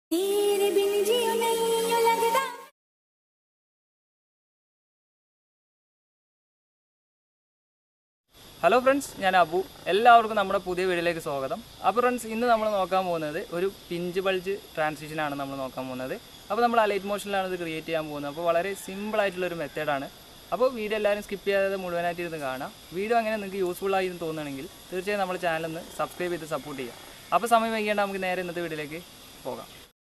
तेरे बिन जियो नहीं लगता ഹലോ ഫ്രണ്ട്സ് ഞാൻ അബു എല്ലാവർക്കും നമ്മുടെ പുതിയ വീഡിയോയിലേക്ക് സ്വാഗതം അപ്പോൾ ഫ്രണ്ട്സ് ഇന്ന് നമ്മൾ നോക്കാൻ പോകുന്നത് ഒരു പിഞ്ച് ബൾജ് ട്രാൻസിഷനാണ് നമ്മൾ നോക്കാൻ പോകുന്നത് അപ്പോൾ നമ്മൾ അലൈറ്റ് മോഷനിലാണ് ഇത് ക്രിയേറ്റ് ചെയ്യാൻ പോകുന്നത് അപ്പോൾ വളരെ സിമ്പിൾ ആയിട്ടുള്ളൊരു മെത്തേഡാണ് അപ്പോൾ വീഡിയോ എല്ലാവരും സ്കിപ്പ് ചെയ്യാതെ മുഴുവനായിട്ട് ഇരുന്ന് കാണാം വീഡിയോ അങ്ങനെ നിങ്ങൾക്ക് യൂസ്ഫുൾ ആയി എന്ന് തോന്നുകയാണെങ്കിൽ തീർച്ചയായും നമ്മുടെ ചാനൽ ഒന്ന് സബ്സ്ക്രൈബ് ചെയ്ത് സപ്പോർട്ട് ചെയ്യാം അപ്പോൾ സമയം വൈകിയാണ്ട് നമുക്ക് നേരെ ഇന്നത്തെ വീഡിയോയിലേക്ക് പോകാം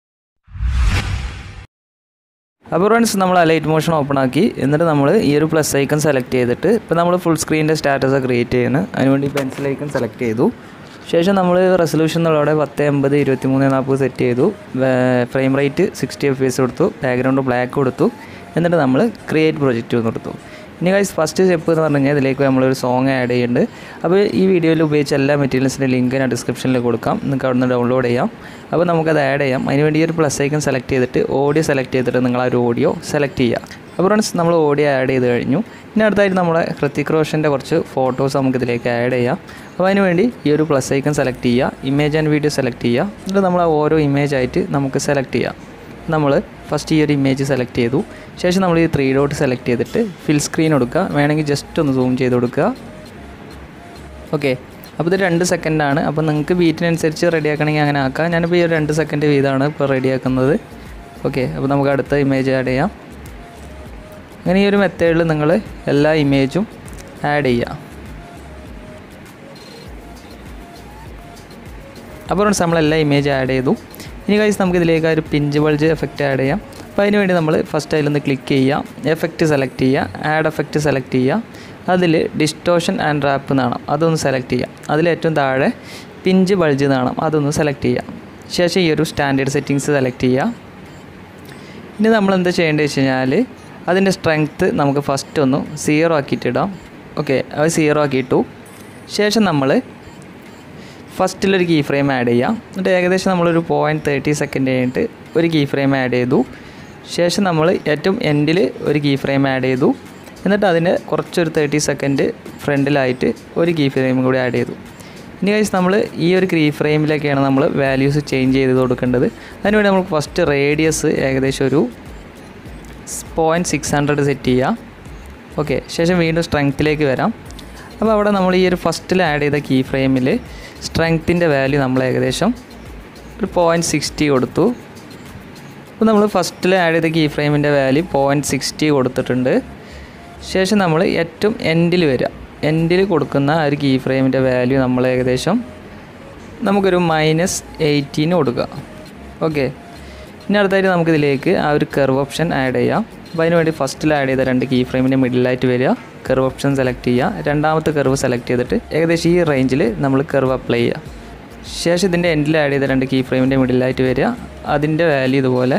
അപ്പോൾ ഫ്രണ്ട്സ് നമ്മൾ ലൈറ്റ് മോഷൻ ഓപ്പൺ ആക്കി എന്നിട്ട് നമ്മൾ ഈ ഒരു പ്ലസ് ഐക്കൺ സെലക്ട് ചെയ്തിട്ട് ഇപ്പോൾ നമ്മൾ ഫുൾ സ്ക്രീനിൻ്റെ സ്റ്റാറ്റസ് ക്രിയേറ്റ് ചെയ്യുന്നത് അതിനുവേണ്ടി പെൻസിൽ ഐക്കൺ സെലക്ട് ചെയ്തു ശേഷം നമ്മൾ റെസൊല്യൂഷൻ എന്നുള്ളവിടെ പത്ത് എൺപത് ഇരുപത്തി മൂന്ന് നാൽപ്പത് സെറ്റ് ചെയ്തു frame rate sixty F S കൊടുത്തു ബാക്ക്ഗ്രൗണ്ട് ബ്ലാക്ക് കൊടുത്തു എന്നിട്ട് നമ്മൾ ക്രിയേറ്റ് പ്രൊജക്റ്റ് എന്ന് കൊടുത്തു ഇനി ഗൈസ് ഫസ്റ്റ് സ്റ്റെപ്പ് എന്ന് പറഞ്ഞു കഴിഞ്ഞാൽ ഇതിലേക്ക് നമ്മളൊരു സോങ് ആഡ് ചെയ്യുന്നുണ്ട് അപ്പോൾ ഈ വീഡിയോയിൽ ഉപയോഗിച്ച എല്ലാ മെറ്റീരിയൽസിൻ്റെ ലിങ്ക് ഞാൻ ഡിസ്ക്രിപ്ഷനിൽ കൊടുക്കാം നിങ്ങൾക്ക് അവിടെ നിന്ന് ഡൗൺലോഡ് ചെയ്യാം അപ്പോൾ നമുക്കത് ആഡ് ചെയ്യാം അതിനുവേണ്ടി ഈ ഒരു പ്ലസ് ഐക്കൺ സെലക്ട് ചെയ്തിട്ട് ഓഡിയോ സെലക്ട് ചെയ്തിട്ട് നിങ്ങൾ ആ ഒരു ഓഡിയോ സെലക്ട് ചെയ്യുക അപ്പോൾ ഫ്രണ്ട്സ് നമ്മൾ ഓഡിയോ ആഡ് ചെയ്ത് കഴിഞ്ഞു ഇനി അടുത്തായിട്ട് നമ്മളെ ഹൃത്തിക് റോഷൻ്റെ കുറച്ച് ഫോട്ടോസ് നമുക്ക് ഇതിലേക്ക് ആഡ് ചെയ്യാം അപ്പോൾ അതിന് വേണ്ടി ഈ ഒരു പ്ലസ് ഐക്കൺ സെലക്ട് ചെയ്യുക ഇമേജ് ആൻഡ് വീഡിയോ സെലക്ട് ചെയ്യുക എന്നിട്ട് നമ്മൾ ആ ഓരോ ഇമേജ് ആയിട്ട് നമുക്ക് സെലക്ട് ചെയ്യാം നമ്മൾ ഫസ്റ്റ് ഈ ഒരു ഇമേജ് സെലക്ട് ചെയ്തു ശേഷം നമ്മൾ ഈ ത്രീ ഡോട്ട് സെലക്ട് ചെയ്തിട്ട് ഫിൽ സ്ക്രീൻ കൊടുക്കുക വേണമെങ്കിൽ ജസ്റ്റ് ഒന്ന് സൂം ചെയ്ത് കൊടുക്കുക ഓക്കെ അപ്പോൾ ഇത് രണ്ട് സെക്കൻഡാണ് അപ്പോൾ നിങ്ങൾക്ക് ബീറ്റിനനുസരിച്ച് റെഡി ആക്കണമെങ്കിൽ അങ്ങനെ ആക്കാം ഞാനിപ്പോൾ ഈ ഒരു രണ്ട് സെക്കൻഡ് വീതമാണ് ഇപ്പോൾ റെഡി ആക്കുന്നത് ഓക്കെ അപ്പോൾ നമുക്ക് അടുത്ത ഇമേജ് ആഡ് ചെയ്യാം അങ്ങനെ ഈ ഒരു മെത്തേഡിൽ നിങ്ങൾ എല്ലാ ഇമേജും ആഡ് ചെയ്യുക അപ്പോൾ ഫ്രണ്ട്സ് നമ്മൾ എല്ലാ ഇമേജ് ആഡ് ചെയ്തു ഇനി കഴിച്ച് നമുക്ക് ഇതിലേക്ക് ആ ഒരു പിഞ്ച് ബൾജ് എഫക്റ്റ് ആഡ് ചെയ്യാം അപ്പോൾ അതിന് വേണ്ടി നമ്മൾ ഫസ്റ്റ് അതിലൊന്ന് ക്ലിക്ക് ചെയ്യാം എഫക്റ്റ് സെലക്ട് ചെയ്യുക ആഡ് എഫക്റ്റ് സെലക്ട് ചെയ്യുക അതിൽ ഡിസ്റ്റോഷൻ ആൻഡ് റാപ്പ് എന്നാണ് അതൊന്ന് സെലക്ട് ചെയ്യാം അതിൽ ഏറ്റവും താഴെ പിഞ്ച് ബൾജ് എന്നാണ് അതൊന്ന് സെലക്ട് ചെയ്യാം ശേഷം ഈ ഒരു സ്റ്റാൻഡേർഡ് സെറ്റിങ്സ് സെലക്ട് ചെയ്യുക ഇനി നമ്മൾ എന്താ ചെയ്യേണ്ടത് വെച്ച് കഴിഞ്ഞാൽ അതിൻ്റെ സ്ട്രെങ്ത്ത് നമുക്ക് ഫസ്റ്റ് ഒന്ന് സീറോ ആക്കിയിട്ടിടാം ഓക്കെ അത് സീറോ ആക്കിയിട്ടു ശേഷം നമ്മൾ ഫസ്റ്റിലൊരു കീ ഫ്രെയിം ആഡ് ചെയ്യാം എന്നിട്ട് ഏകദേശം നമ്മളൊരു പോയിൻറ്റ് തേർട്ടി സെക്കൻഡ് കഴിഞ്ഞിട്ട് ഒരു കീ ഫ്രെയിം ആഡ് ചെയ്തു ശേഷം നമ്മൾ ഏറ്റവും എൻഡിൽ ഒരു കീ ഫ്രെയിം ആഡ് ചെയ്തു എന്നിട്ട് അതിന് കുറച്ചൊരു തേർട്ടി സെക്കൻഡ് ഫ്രണ്ടിലായിട്ട് ഒരു കീ ഫ്രെയിം കൂടി ആഡ് ചെയ്തു ഇനി കഴിച്ച് നമ്മൾ ഈ ഒരു കീ ഫ്രെയിമിലൊക്കെയാണ് നമ്മൾ വാല്യൂസ് ചേഞ്ച് ചെയ്ത് കൊടുക്കേണ്ടത് അതിനുവേണ്ടി നമ്മൾ ഫസ്റ്റ് റേഡിയസ് ഏകദേശം ഒരു പോയിൻറ്റ് സിക്സ് ഹൺഡ്രഡ് സെറ്റ് ചെയ്യാം ഓക്കെ ശേഷം വീണ്ടും സ്ട്രെങ്ത്തിലേക്ക് വരാം അപ്പോൾ അവിടെ നമ്മൾ ഈ ഒരു ഫസ്റ്റിൽ ആഡ് ചെയ്ത കീ ഫ്രെയിമിൽ സ്ട്രെങ്ത്തിൻ്റെ വാല്യൂ നമ്മൾ ഏകദേശം ഒരു പോയിൻറ്റ് സിക്സ്റ്റി കൊടുത്തു അപ്പോൾ നമ്മൾ ഫസ്റ്റിൽ ആഡ് ചെയ്ത കീ ഫ്രെയിമിൻ്റെ വാല്യൂ പോയിൻറ്റ് സിക്സ്റ്റി കൊടുത്തിട്ടുണ്ട് ശേഷം നമ്മൾ ഏറ്റവും എൻഡിൽ വരിക എൻഡിൽ കൊടുക്കുന്ന ആ ഒരു കീ ഫ്രെയിമിൻ്റെ വാല്യൂ നമ്മൾ ഏകദേശം നമുക്കൊരു മൈനസ് എയ്റ്റീന് കൊടുക്കുക ഓക്കെ ഇനി അടുത്തായിട്ട് നമുക്കിതിലേക്ക് ആ ഒരു കർവ് ഓപ്ഷൻ ആഡ് ചെയ്യാം അപ്പോൾ അതിന് വേണ്ടി ഫസ്റ്റിൽ ആഡ് ചെയ്ത രണ്ട് കീ ഫ്രെയിമിൻ്റെ മിഡിലായിട്ട് വരിക കർവ് ഓപ്ഷൻ സെലക്ട് ചെയ്യുക രണ്ടാമത്തെ കർവ് സെലക്ട് ചെയ്തിട്ട് ഏകദേശം ഈ റേഞ്ചിൽ നമ്മൾ കർവ് അപ്ലൈ ചെയ്യുക ശേഷം ഇതിൻ്റെ എൻഡിൽ ആഡ് ചെയ്ത രണ്ട് കീ ഫ്രെയിമിൻ്റെ മിഡിലായിട്ട് വരിക അതിൻ്റെ വാല്യൂ ഇതുപോലെ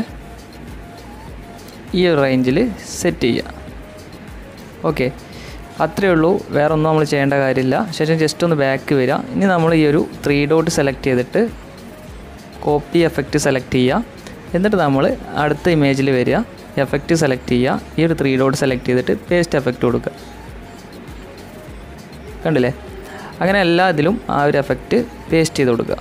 ഈ ഒരു റേഞ്ചിൽ സെറ്റ് ചെയ്യുക ഓക്കെ അത്രയേ ഉള്ളൂ വേറെ ഒന്നും നമ്മൾ ചെയ്യേണ്ട കാര്യമില്ല ശേഷം ജസ്റ്റ് ഒന്ന് ബാക്ക് വരിക ഇനി നമ്മൾ ഈ ഒരു ത്രീ ഡോട്ട് സെലക്ട് ചെയ്തിട്ട് കോപ്പി എഫക്റ്റ് സെലക്ട് ചെയ്യുക എന്നിട്ട് നമ്മൾ അടുത്ത ഇമേജിൽ വരിക എഫക്റ്റ് സെലക്ട് ചെയ്യുക ഈ ഒരു ത്രീ ഡോട്ട് സെലക്ട് ചെയ്തിട്ട് പേസ്റ്റ് എഫക്റ്റ് കൊടുക്കുക കണ്ടില്ലേ അങ്ങനെ എല്ലാ ഇതിലും ആ ഒരു എഫക്റ്റ് പേസ്റ്റ് ചെയ്ത് കൊടുക്കുക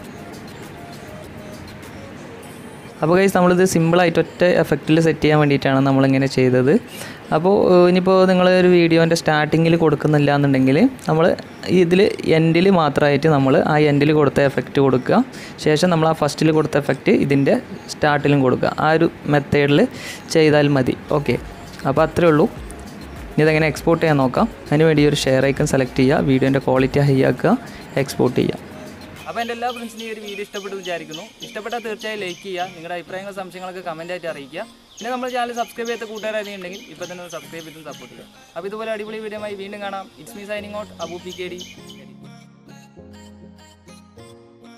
അപ്പോൾ കൈസ് നമ്മളിത് സിമ്പിളായിട്ട് ഒറ്റ എഫക്റ്റിൽ സെറ്റ് ചെയ്യാൻ വേണ്ടിയിട്ടാണ് നമ്മളിങ്ങനെ ചെയ്തത് അപ്പോൾ ഏഹ്, ഇനിയിപ്പോൾ നിങ്ങൾ ഒരു വീഡിയോൻ്റെ സ്റ്റാർട്ടിങ്ങിൽ കൊടുക്കുന്നില്ല എന്നുണ്ടെങ്കിൽ നമ്മൾ ഇതിൽ എൻഡിൽ മാത്രമായിട്ട് നമ്മൾ ആ എൻഡിൽ കൊടുത്ത എഫക്റ്റ് കൊടുക്കുക ശേഷം നമ്മൾ ആ ഫസ്റ്റിൽ കൊടുത്ത എഫക്റ്റ് ഇതിൻ്റെ സ്റ്റാർട്ടിലും കൊടുക്കുക ആ ഒരു മെത്തേഡിൽ ചെയ്താൽ മതി ഓക്കെ അപ്പോൾ അത്രേ ഉള്ളൂ ഇനി ഇതെങ്ങനെ എക്സ്പോർട്ട് ചെയ്യാൻ നോക്കാം അതിന് വേണ്ടി ഒരു ഷെയർ ഐക്കൺ സെലക്ട് ചെയ്യുക വീഡിയോൻ്റെ ക്വാളിറ്റി ഹൈ ആക്കുക എക്സ്പോർട്ട് ചെയ്യുക അപ്പോൾ എൻ്റെ എല്ലാ ഫ്രണ്ട്സിനും ഈ ഒരു വീഡിയോ ഇഷ്ടപ്പെട്ടു വിചാരിക്കുന്നു ഇഷ്ടപ്പെട്ടാൽ തീർച്ചയായും ലൈക്ക് ചെയ്യുക നിങ്ങളുടെ അഭിപ്രായങ്ങളും സംശയങ്ങളൊക്കെ കമൻ്റ് ആയിട്ട് അറിയിക്കുക പിന്നെ നമ്മുടെ ചാനൽ സബ്സ്ക്രൈബ് ചെയ്യാത്ത കൂട്ടുകാരായി ഉണ്ടെങ്കിൽ ഇപ്പോൾ തന്നെ സബ്സ്ക്രൈബ് ചെയ്തും സപ്പോർട്ട് ചെയ്യുക അപ്പോൾ ഇതുപോലെ അടിപൊളി വീഡിയോ വീണ്ടും കാണാം it's me signing out Abu P K D